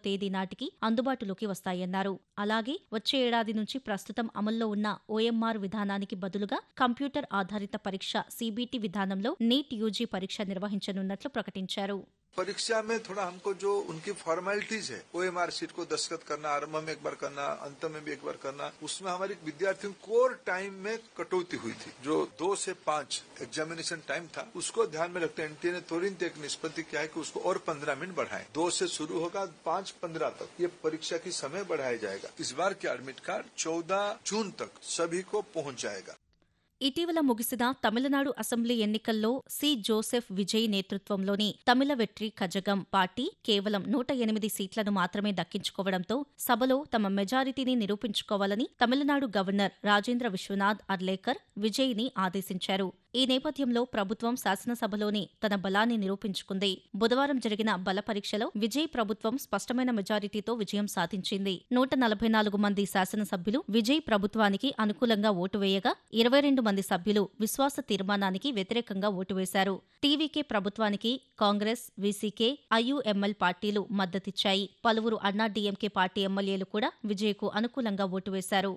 తేదీ నాటికి అందుబాటులోకి వస్తాయన్నారు అలాగే వచ్చే ఏడాది నుంచి ప్రస్తుతం అమల్లో ఉన్న ఓఎంఆర్ విధానానికి బదులుగా కంప్యూటర్ ఆధారిత పరీక్ష సీబీటీ విధానంలో నీట్ యూజీ పరీక్ష నిర్వహించనున్నట్లు ప్రకటించారు परीक्षा में थोड़ा हमको जो उनकी फॉर्मेलिटीज है ओ एम आर सीट को दस्तखत करना आरंभ में एक बार करना अंत में भी एक बार करना उसमें हमारी विद्यार्थियों कोर टाइम में कटौती हुई थी जो दो से पांच एग्जामिनेशन टाइम था उसको ध्यान में रखते एनटीए ने तुरंत एक निष्पत्ति किया है कि उसको और पंद्रह मिनट बढ़ाएं दो से शुरू होगा पांच पंद्रह तक ये परीक्षा की समय बढ़ाया जाएगा इस बार के एडमिट कार्ड चौदह जून तक सभी को पहुंच जाएगा ఇటీవల ముగిసిన తమిళనాడు అసెంబ్లీ ఎన్నికల్లో సి జోసెఫ్ విజయ్ నేతృత్వంలోని తమిళ వెట్రి కజగం పార్టీ కేవలం నూట ఎనిమిది సీట్లను మాత్రమే దక్కించుకోవడంతో సభలో తమ మెజారిటీని నిరూపించుకోవాలని తమిళనాడు గవర్నర్ రాజేంద్ర విశ్వనాథ్ అర్లేకర్ విజయ్ని ఆదేశించారు ఈ నేపథ్యంలో ప్రభుత్వం శాసనసభలోని తన బలాన్ని నిరూపించుకుంది బుధవారం జరిగిన బల పరీక్షలో విజయ్ ప్రభుత్వం స్పష్టమైన మెజారిటీతో విజయం సాధించింది నూట నలభై నాలుగు మంది శాసనసభ్యులు విజయ్ ప్రభుత్వానికి అనుకూలంగా ఓటు వేయగా ఇరవై రెండు మంది సభ్యులు విశ్వాస తీర్మానానికి వ్యతిరేకంగా ఓటు వేశారు టీవీకే ప్రభుత్వానికి కాంగ్రెస్ వీసీకే ఐయుఎంఎల్ పార్టీలు మద్దతిచ్చాయి పలువురు అన్నా డీఎంకే పార్టీ ఎమ్మెల్యేలు కూడా విజయ్కు అనుకూలంగా ఓటు వేశారు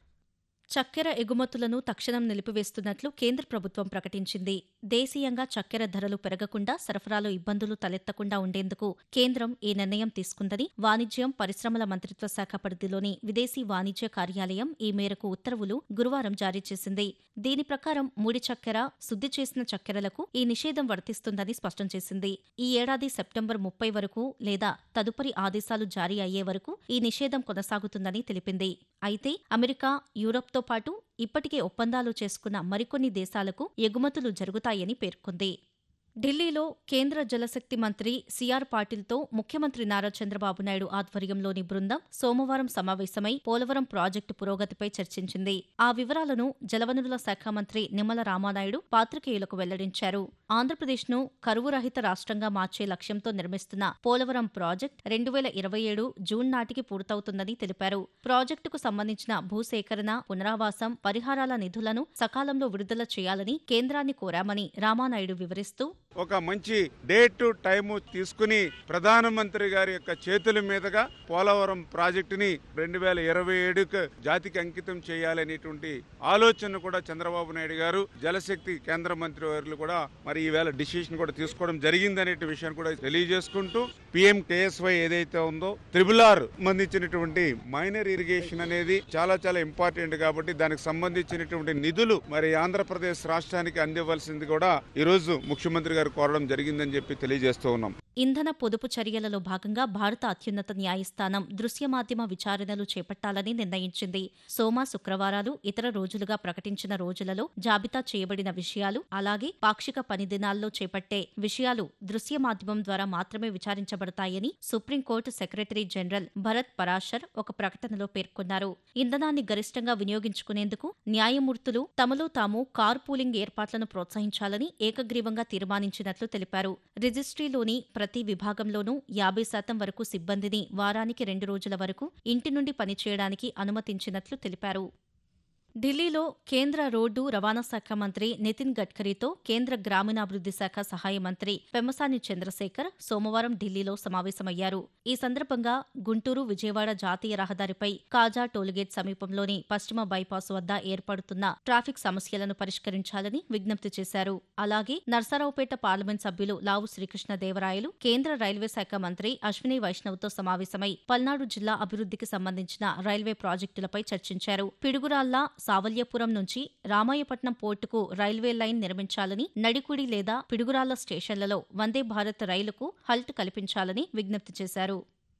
చక్కెర ఎగుమతులను తక్షణం నిలిపివేస్తున్నట్లు కేంద్ర ప్రభుత్వం ప్రకటించింది దేశీయంగా చక్కెర ధరలు పెరగకుండా సరఫరాలో ఇబ్బందులు తలెత్తకుండా ఉండేందుకు కేంద్రం ఈ నిర్ణయం తీసుకుందని వాణిజ్యం పరిశ్రమల మంత్రిత్వ శాఖ పరిధిలోని విదేశీ వాణిజ్య కార్యాలయం ఈ మేరకు ఉత్తర్వులు గురువారం జారీ చేసింది దీని ప్రకారం ముడి చక్కెర శుద్ధి చేసిన చక్కెరలకు ఈ నిషేధం వర్తిస్తుందని స్పష్టం చేసింది ఈ ఏడాది సెప్టెంబర్ ముప్పై వరకు లేదా తదుపరి ఆదేశాలు జారీ అయ్యే వరకు ఈ నిషేధం కొనసాగుతుందని తెలిపింది అయితే అమెరికా యూరప్తో పాటు ఇప్పటికే ఒప్పందాలు చేసుకున్న మరికొన్ని దేశాలకు ఎగుమతులు జరుగుతాయని పేర్కొంది ఢిల్లీలో కేంద్ర జలశక్తి మంత్రి సిఆర్ పాటిల్తో ముఖ్యమంత్రి నారా చంద్రబాబు నాయుడు ఆధ్వర్యంలోని బృందం సోమవారం సమావేశమై పోలవరం ప్రాజెక్టు పురోగతిపై చర్చించింది ఆ వివరాలను జలవనరుల శాఖ మంత్రి నిమ్మల రామానాయుడు పాత్రికేయులకు వెల్లడించారు ఆంధ్రప్రదేశ్ను కరువు రహిత రాష్ట్రంగా మార్చే లక్ష్యంతో నిర్మిస్తున్న పోలవరం ప్రాజెక్ట్ రెండు వేల ఇరవై ఏడు జూన్ నాటికి పూర్తవుతుందని తెలిపారు ప్రాజెక్టుకు సంబంధించిన భూసేకరణ పునరావాసం పరిహారాల నిధులను సకాలంలో విడుదల చేయాలని కేంద్రాన్ని కోరామని రామానాయుడు వివరిస్తూ ఒక మంచి డేట్ టైము తీసుకుని ప్రధానమంత్రి గారి యొక్క చేతుల మీదుగా పోలవరం ప్రాజెక్టుని రెండు వేల ఇరవై ఏడుకు జాతికి అంకితం చేయాలనేటువంటి ఆలోచన కూడా చంద్రబాబు నాయుడు గారు జలశక్తి కేంద్ర మంత్రి వారు కూడా మరి ఈవేళ డిసిషన్ కూడా తీసుకోవడం జరిగిందనే విషయాన్ని కూడా తెలియజేసుకుంటూ పిఎం కేఎస్వై ఏదైతే ఉందో త్రిబుల్ ఆర్ సంబంధించినటువంటి మైనర్ ఇరిగేషన్ అనేది చాలా చాలా ఇంపార్టెంట్ కాబట్టి దానికి సంబంధించినటువంటి నిధులు మరి ఆంధ్రప్రదేశ్ రాష్ట్రానికి అందివ్వాల్సింది కూడా ఈ రోజు ముఖ్యమంత్రి గారు కోరడం జరిగిందని చెప్పి తెలియజేస్తూ ఉన్నాం ఇంధన పొదుపు చర్యలలో భాగంగా భారత అత్యున్నత న్యాయస్థానం దృశ్య మాధ్యమ విచారణలు చేపట్టాలని నిర్ణయించింది సోమ శుక్రవారాలు ఇతర రోజులుగా ప్రకటించిన రోజులలో జాబితా చేయబడిన విషయాలు అలాగే పాక్షిక పని దినాల్లో చేపట్టే విషయాలు దృశ్య మాధ్యమం ద్వారా మాత్రమే విచారించబడతాయని supreme court secretary general Bharat Parashar ఒక ప్రకటనలో పేర్కొన్నారు ఇంధనాన్ని గరిష్టంగా వినియోగించుకునేందుకు న్యాయమూర్తులు తమలో తాము కార్ పూలింగ్ ఏర్పాట్లను ప్రోత్సహించాలని ఏకగ్రీవంగా తీర్మానించినట్లు తెలిపారు రిజిస్ట్రీలోని ప్రతి విభాగంలోనూ యాభై శాతం వరకు సిబ్బందిని వారానికి రెండు రోజుల వరకు ఇంటి నుండి పనిచేయడానికి అనుమతించినట్లు తెలిపారు ఢిల్లీలో కేంద్ర రోడ్డు రవాణా శాఖ మంత్రి నితిన్ గడ్కరీతో కేంద్ర గ్రామీణాభివృద్ది శాఖ సహాయ మంత్రి పెమ్మసాని చంద్రశేఖర్ సోమవారం ఢిల్లీలో సమావేశమయ్యారు ఈ సందర్భంగా గుంటూరు విజయవాడ జాతీయ రహదారిపై కాజా టోల్గేట్ సమీపంలోని పశ్చిమ బైపాస్ వద్ద ఏర్పడుతున్న ట్రాఫిక్ సమస్యలను పరిష్కరించాలని విజ్ఞప్తి చేశారు అలాగే నర్సారావుపేట పార్లమెంట్ సభ్యులు లావు శ్రీకృష్ణదేవరాయలు కేంద్ర రైల్వే శాఖ మంత్రి అశ్విని వైష్ణవ్తో సమావేశమై పల్నాడు జిల్లా అభివృద్ధికి సంబంధించిన రైల్వే ప్రాజెక్టులపై చర్చించారు పిడుగురాళ్ల సావల్యపురం నుంచి రామాయపట్నం పోర్టుకు రైల్వే లైన్ నిర్మించాలని నడికుడి లేదా పిడుగురాళ్ల స్టేషన్లలో వందే భారత్ రైలుకు హల్ట్ కల్పించాలని విజ్ఞప్తి చేశారు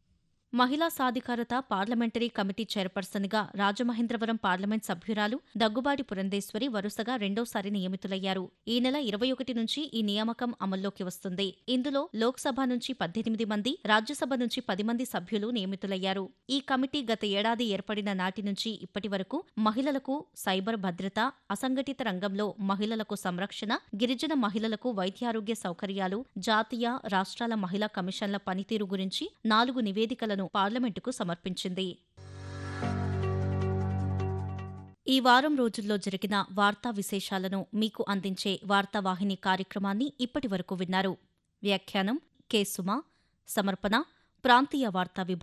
మహిళా సాధికారత పార్లమెంటరీ కమిటీ చైర్పర్సన్గా రాజమహేంద్రవరం పార్లమెంట్ సభ్యురాలు దగ్గుబాటి పురంధేశ్వరి వరుసగా రెండోసారి నియమితులయ్యారు ఈ నెల ఇరవై ఒకటి నుంచి ఈ నియామకం అమల్లోకి వస్తుంది ఇందులో లోక్సభ నుంచి పద్దెనిమిది మంది రాజ్యసభ నుంచి పది మంది సభ్యులు నియమితులయ్యారు ఈ కమిటీ గత ఏడాది ఏర్పడిన నాటి నుంచి ఇప్పటి వరకు మహిళలకు సైబర్ భద్రత అసంఘటిత రంగంలో మహిళలకు సంరక్షణ గిరిజన మహిళలకు వైద్యారోగ్య సౌకర్యాలు జాతీయ రాష్ట్రాల మహిళా కమిషన్ల పనితీరు గురించి నాలుగు నివేదికలను పార్లమెంటుకు సమర్పించింది ఈ వారం రోజుల్లో జరిగిన వార్తా విశేషాలను మీకు అందించే వార్తావాహిని కార్యక్రమాన్ని ఇప్పటి వరకు విన్నారు వ్యాఖ్యానం కె సుమ సమర్పణ ప్రాంతీయ వార్తా విభాగం